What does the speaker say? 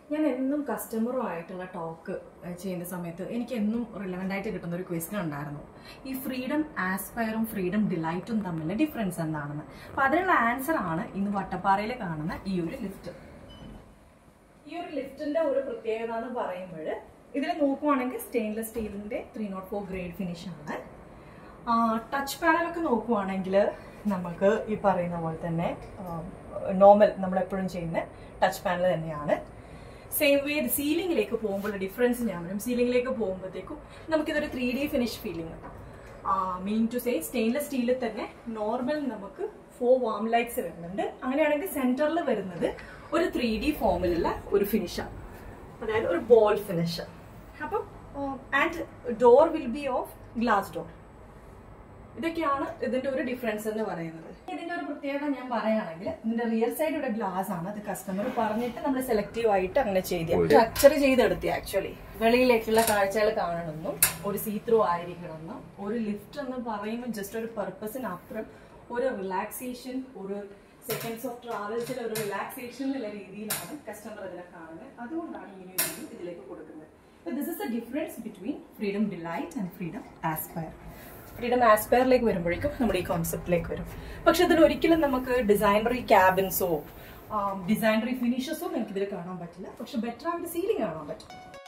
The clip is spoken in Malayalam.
ഞാൻ എന്നും കസ്റ്റമറുമായിട്ടുള്ള ടോക്ക് ചെയ്യുന്ന സമയത്ത് എനിക്ക് എന്നും റിലവൻ്റ് ആയിട്ട് കിട്ടുന്ന ഒരു ക്വസ്റ്റ്യൻ ഉണ്ടായിരുന്നു ഈ ഫ്രീഡം ആസ്പയറും ഫ്രീഡം ഡിലൈറ്റും തമ്മിലുള്ള ഡിഫറൻസ് എന്താണെന്ന് അപ്പൊ അതിനുള്ള ആൻസർ ആണ് ഇന്ന് വട്ടപ്പാറയിൽ കാണുന്ന ഈ ഒരു ലിഫ്റ്റ് ഈ ഒരു ലിഫ്റ്റിന്റെ ഒരു പ്രത്യേകത എന്ന് പറയുമ്പോൾ ഇതിൽ നോക്കുവാണെങ്കിൽ സ്റ്റെയിൻലെസ് സ്റ്റീലിന്റെ three naught four grade finish ആണ് ടച്ച് പാനലൊക്കെ നോക്കുവാണെങ്കിൽ നമുക്ക് ഈ പറയുന്ന പോലെ തന്നെ നോർമൽ നമ്മൾ എപ്പോഴും ചെയ്യുന്ന ടച്ച് പാനൽ തന്നെയാണ് സെയിം വേ സീലിംഗിലേക്ക് പോകുമ്പോൾ ഡിഫറൻസ് ഞാൻ വരും സീലിംഗിലേക്ക് പോകുമ്പോഴത്തേക്കും നമുക്കിതൊരു three D finish feeling mean to say stainless സ്റ്റീലിൽ തന്നെ നോർമൽ നമുക്ക് ഫോർ വാം ലൈറ്റ്സ് വരുന്നുണ്ട് അങ്ങനെയാണെങ്കിൽ സെന്ററിൽ വരുന്നത് ഒരു ത്രീ ഡി ഫോമിലുള്ള ഒരു ഫിനിഷാണ് അതായത് ഒരു ബോൾ ഫിനിഷ് അപ്പം and door will be of glass door ഇതൊക്കെയാണ് ഇതിന്റെ ഒരു ഡിഫറൻസ് എന്ന് പറയുന്നത് ഇതിന്റെ ഒരു പ്രത്യേകത ഞാൻ പറയുകയാണെങ്കിൽ ഇതിന്റെ റിയർ സൈഡ് ഇവിടെ ഗ്ലാസ് ആണ് അത് കസ്റ്റമർ പറഞ്ഞിട്ട് നമ്മൾ സെലക്റ്റീവ് ആയിട്ട് അങ്ങനെ ചെയ്ത് സ്ട്രക്ചർ ചെയ്തെടുത്തി ആക്ച്വലി വെളിയിലേക്കുള്ള കാഴ്ചകൾ കാണണമെന്നും ഒരു സീ ത്രൂ ആയിരിക്കണമെന്നും ഒരു ലിഫ്റ്റ് എന്ന് പറയുമ്പോൾ ജസ്റ്റ് ഒരു പർപ്പസിനപ്പുറം ഒരു റിലാക്സേഷൻ ഒരു സെക്കൻഡ്സ് ഓഫ് ട്രാവൽസിൽ ഒരു റിലാക്സേഷൻ എന്നുള്ള രീതിയിലാണ് കസ്റ്റമർ ഇതിനെ കാണുന്നത് അതുകൊണ്ടാണ് ഇങ്ങനെ ഒരു രീതി ഇതിലേക്ക് കൊടുക്കുന്നത് this is a difference between Freedom Delight and Freedom Aspire Freedom ആസ്പയറിലേക്ക് വരുമ്പോഴേക്കും നമ്മുടെ ഈ കോൺസെപ്റ്റിലേക്ക് വരും പക്ഷെ അതിൽ ഒരിക്കലും നമുക്ക് ഡിസൈനറി ക്യാബിൻസോ ഡിസൈനറി ഫിനിഷസോ നമുക്ക് ഇതിൽ കാണാൻ പറ്റില്ല പക്ഷെ ബെറ്റർ ആയിട്ട് സീലിംഗ് കാണാൻ പറ്റും